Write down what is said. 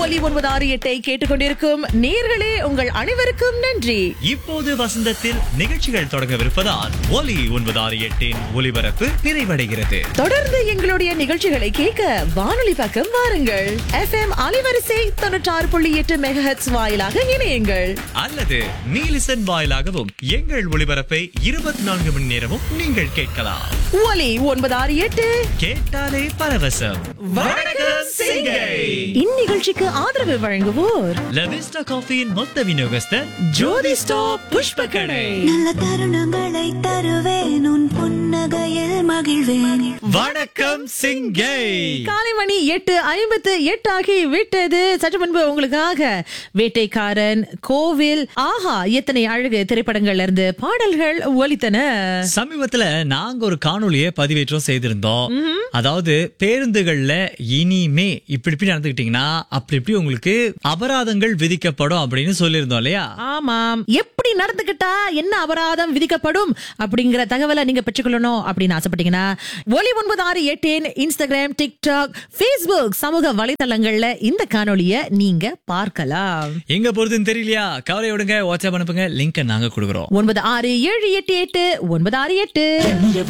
ஒலி ஒன்பது ஆறு எட்டை கேட்டுக்கொண்டிருக்கும் நேர்களே உங்கள் அனைவருக்கும் நன்றி இப்போது வசந்தத்தில் நிகழ்ச்சிகள் தொடங்கவிருப்பதால் ஒலி ஒன்பது ஆறு எட்டின் ஒலிபரப்பு நிறைவடைகிறது தொடர்ந்து எங்களுடைய நிகழ்ச்சிகளை கேட்க வானொலி பக்கம் வாருங்கள் எஃப்எம் அலைவரிசை தொண்ணூற்றாறு புள்ளி எட்டு மெகஹெட்ஸ் வாயிலாக இணையுங்கள் அல்லது நீலிசன் வாயிலாகவும் எங்கள் ஒளிபரப்பை இருபத்தி நான்கு மணி நேரமும் நீங்கள் கேட்கலாம் ஒலி ஒன்பது ஆறு எட்டு கேட்டாலே பரவசம் வணக்கம் சிங்கை இந்நிகழ்ச்சிக்கு ஆதரவு வழங்குவோர் லவிஸ்டா காஃபியின் மொத்த விநியோகஸ்தர் ஜோதி ஸ்டாப் புஷ்ப கடை நல்ல தருணங்களை தருவேன் உன் புன்னகையில் மகிழ்வேன் வணக்கம் சிங்கை காலை மணி எட்டு ஐம்பத்து எட்டு ஆகி விட்டது சற்று முன்பு உங்களுக்காக வேட்டைக்காரன் கோவில் ஆஹா எத்தனை அழகு திரைப்படங்கள்ல இருந்து பாடல்கள் ஒலித்தன சமீபத்துல நாங்க ஒரு காணொளியை பதிவேற்றம் செய்திருந்தோம் அதாவது பேருந்துகள்ல இனிமே இப்படி இப்படி நடந்துக்கிட்டீங்கன்னா அப்படி இப்படி உங்களுக்கு அபராதங்கள் விதிக்கப்படும் அப்படின்னு சொல்லியிருந்தோம் இல்லையா ஆமாம் எப்படி நடந்துகிட்டா என்ன அபராதம் விதிக்கப்படும் அப்படிங்கிற தகவலை நீங்க பெற்றுக்கொள்ளணும் அப்படின்னு ஆசைப்பட்டீங்கன்னா ஒலி ஒன்பது ஆறு எட்டின் இன்ஸ்டாகிராம் டிக்டாக் ஃபேஸ்புக் சமூக வலைதளங்கள்ல இந்த காணொளிய நீங்க பார்க்கலாம் எங்க போறதுன்னு தெரியலையா கவலை விடுங்க வாட்ஸ்அப் அனுப்புங்க லிங்க் நாங்க கொடுக்குறோம் ஒன்பது ஆறு ஏழு எட்டு எட்டு ஒன்பது ஆறு எட்டு